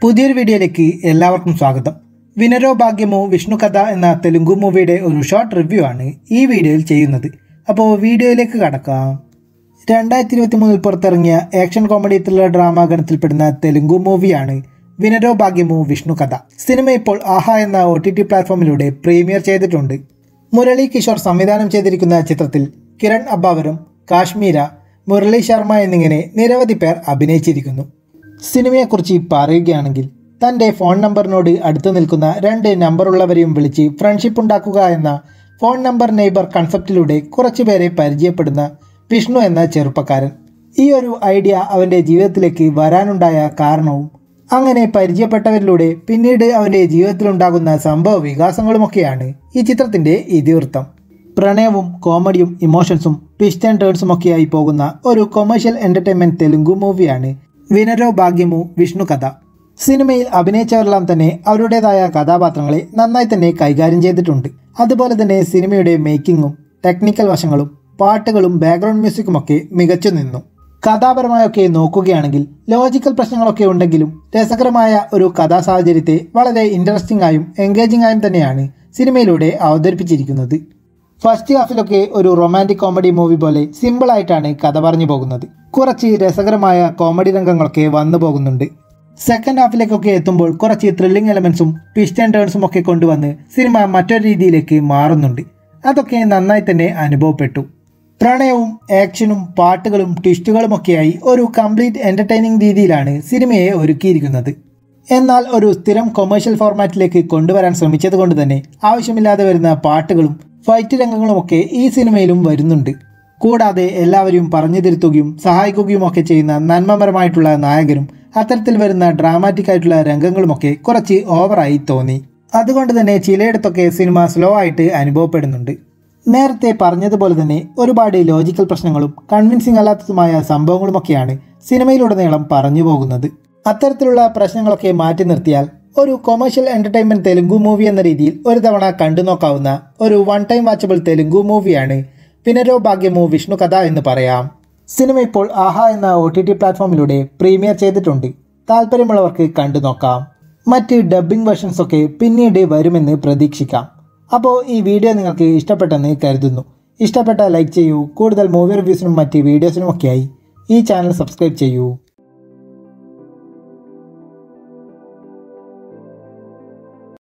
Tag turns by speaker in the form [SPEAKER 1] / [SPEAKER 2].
[SPEAKER 1] പുതിയൊരു വീഡിയോയിലേക്ക് എല്ലാവർക്കും സ്വാഗതം വിനരോ ഭാഗ്യമോ വിഷ്ണു കഥ എന്ന തെലുങ്കു മൂവിയുടെ ഒരു ഷോർട്ട് റിവ്യൂ ആണ് ഈ വീഡിയോയിൽ ചെയ്യുന്നത് അപ്പോൾ വീഡിയോയിലേക്ക് കടക്കാം രണ്ടായിരത്തി ഇരുപത്തി മൂന്നിൽ പുറത്തിറങ്ങിയ ആക്ഷൻ കോമഡി ത്രില്ലർ ഡ്രാമ ഗണത്തിൽപ്പെടുന്ന തെലുങ്കു മൂവിയാണ് വിനരോ ഭാഗ്യമോ വിഷ്ണു കഥ സിനിമ ഇപ്പോൾ ആഹ എന്ന ഒ ടി ടി പ്ലാറ്റ്ഫോമിലൂടെ പ്രീമിയർ ചെയ്തിട്ടുണ്ട് മുരളി കിഷോർ സംവിധാനം ചെയ്തിരിക്കുന്ന ചിത്രത്തിൽ കിരൺ അബ്ബാവരും കാശ്മീര മുരളി ശർമ്മ എന്നിങ്ങനെ നിരവധി പേർ അഭിനയിച്ചിരിക്കുന്നു സിനിമയെക്കുറിച്ച് പറയുകയാണെങ്കിൽ തൻ്റെ ഫോൺ നമ്പറിനോട് അടുത്ത് നിൽക്കുന്ന രണ്ട് നമ്പറുള്ളവരെയും വിളിച്ച് ഫ്രണ്ട്ഷിപ്പ് ഉണ്ടാക്കുക എന്ന ഫോൺ നമ്പർ നെയ്ബർ കൺസെപ്റ്റിലൂടെ കുറച്ചുപേരെ പരിചയപ്പെടുന്ന വിഷ്ണു എന്ന ചെറുപ്പക്കാരൻ ഈ ഒരു ഐഡിയ അവൻ്റെ ജീവിതത്തിലേക്ക് വരാനുണ്ടായ കാരണവും അങ്ങനെ പരിചയപ്പെട്ടവരിലൂടെ പിന്നീട് അവൻ്റെ ജീവിതത്തിലുണ്ടാകുന്ന സംഭവ വികാസങ്ങളുമൊക്കെയാണ് ഈ ചിത്രത്തിൻ്റെ ഇതിവൃത്തം പ്രണയവും കോമഡിയും ഇമോഷൻസും ട്വിസ്റ്റ് ആൻഡ് ടേൺസും ഒക്കെയായി പോകുന്ന ഒരു കൊമേഴ്ഷ്യൽ എൻ്റർടൈൻമെൻറ്റ് തെലുങ്കു മൂവിയാണ് വിനരോ ഭാഗ്യമു വിഷ്ണു കഥ സിനിമയിൽ അഭിനയിച്ചവരെല്ലാം തന്നെ അവരുടേതായ കഥാപാത്രങ്ങളെ നന്നായി തന്നെ കൈകാര്യം ചെയ്തിട്ടുണ്ട് അതുപോലെ തന്നെ സിനിമയുടെ മേക്കിങ്ങും ടെക്നിക്കൽ വശങ്ങളും പാട്ടുകളും ബാക്ക്ഗ്രൗണ്ട് മ്യൂസിക്കുമൊക്കെ മികച്ചു നിന്നു കഥാപരമായൊക്കെ നോക്കുകയാണെങ്കിൽ ലോജിക്കൽ പ്രശ്നങ്ങളൊക്കെ ഉണ്ടെങ്കിലും രസകരമായ ഒരു കഥാസാഹചര്യത്തെ വളരെ ഇൻട്രസ്റ്റിംഗ് ആയും എൻഗേജിംഗ് ആയും തന്നെയാണ് സിനിമയിലൂടെ അവതരിപ്പിച്ചിരിക്കുന്നത് ഫസ്റ്റ് ഹാഫിലൊക്കെ ഒരു റൊമാൻറ്റിക് കോമഡി മൂവി പോലെ സിമ്പിളായിട്ടാണ് കഥ പറഞ്ഞു പോകുന്നത് കുറച്ച് രസകരമായ കോമഡി രംഗങ്ങളൊക്കെ വന്നു പോകുന്നുണ്ട് സെക്കൻഡ് ഹാഫിലേക്കൊക്കെ എത്തുമ്പോൾ കുറച്ച് ത്രില്ലിംഗ് എലമെൻസും ട്വിസ്റ്റ് ആൻഡ് ടേൺസും ഒക്കെ കൊണ്ടുവന്ന് സിനിമ മറ്റൊരു രീതിയിലേക്ക് മാറുന്നുണ്ട് അതൊക്കെ നന്നായി തന്നെ അനുഭവപ്പെട്ടു പ്രണയവും ആക്ഷനും പാട്ടുകളും ട്വിസ്റ്റുകളുമൊക്കെയായി ഒരു കംപ്ലീറ്റ് എൻ്റർടൈനിങ് രീതിയിലാണ് സിനിമയെ ഒരുക്കിയിരിക്കുന്നത് എന്നാൽ ഒരു സ്ഥിരം കൊമേഴ്ഷ്യൽ ഫോർമാറ്റിലേക്ക് കൊണ്ടുവരാൻ ശ്രമിച്ചത് കൊണ്ട് തന്നെ ആവശ്യമില്ലാതെ വരുന്ന പാട്ടുകളും ഫൈറ്റ് രംഗങ്ങളുമൊക്കെ ഈ സിനിമയിലും വരുന്നുണ്ട് കൂടാതെ എല്ലാവരെയും പറഞ്ഞു തിരുത്തുകയും സഹായിക്കുകയും ഒക്കെ ചെയ്യുന്ന നന്മപരമായിട്ടുള്ള നായകരും അത്തരത്തിൽ വരുന്ന ഡ്രാമാറ്റിക് ആയിട്ടുള്ള രംഗങ്ങളുമൊക്കെ കുറച്ച് ഓവറായി തോന്നി അതുകൊണ്ട് തന്നെ ചിലയിടത്തൊക്കെ സിനിമ സ്ലോ ആയിട്ട് അനുഭവപ്പെടുന്നുണ്ട് നേരത്തെ പറഞ്ഞതുപോലെ തന്നെ ഒരുപാട് ലോജിക്കൽ പ്രശ്നങ്ങളും കൺവിൻസിംഗ് അല്ലാത്തതുമായ സംഭവങ്ങളുമൊക്കെയാണ് സിനിമയിലുടനീളം പറഞ്ഞു പോകുന്നത് അത്തരത്തിലുള്ള പ്രശ്നങ്ങളൊക്കെ മാറ്റി നിർത്തിയാൽ ഒരു കൊമേഴ്ഷ്യൽ എൻ്റർടൈൻമെൻറ്റ് തെലുങ്കു മൂവി എന്ന രീതിയിൽ ഒരു തവണ കണ്ടു നോക്കാവുന്ന ഒരു വൺ ടൈം വാച്ചബിൾ തെലുങ്കു മൂവിയാണ് പിനരോ ഭാഗ്യമോ വിഷ്ണു കഥ എന്ന് പറയാം സിനിമ ഇപ്പോൾ ആഹ എന്ന ഒ ടി ടി പ്ലാറ്റ്ഫോമിലൂടെ പ്രീമിയർ ചെയ്തിട്ടുണ്ട് താല്പര്യമുള്ളവർക്ക് കണ്ടു നോക്കാം മറ്റ് ഡബ്ബിംഗ് വെർഷൻസ് ഒക്കെ പിന്നീട് വരുമെന്ന് പ്രതീക്ഷിക്കാം അപ്പോൾ ഈ വീഡിയോ നിങ്ങൾക്ക് ഇഷ്ടപ്പെട്ടെന്ന് കരുതുന്നു ഇഷ്ടപ്പെട്ട ലൈക്ക് ചെയ്യൂ കൂടുതൽ മൂവി റിവ്യൂസിനും മറ്റ് വീഡിയോസിനും ഒക്കെയായി ഈ ചാനൽ സബ്സ്ക്രൈബ് ചെയ്യൂ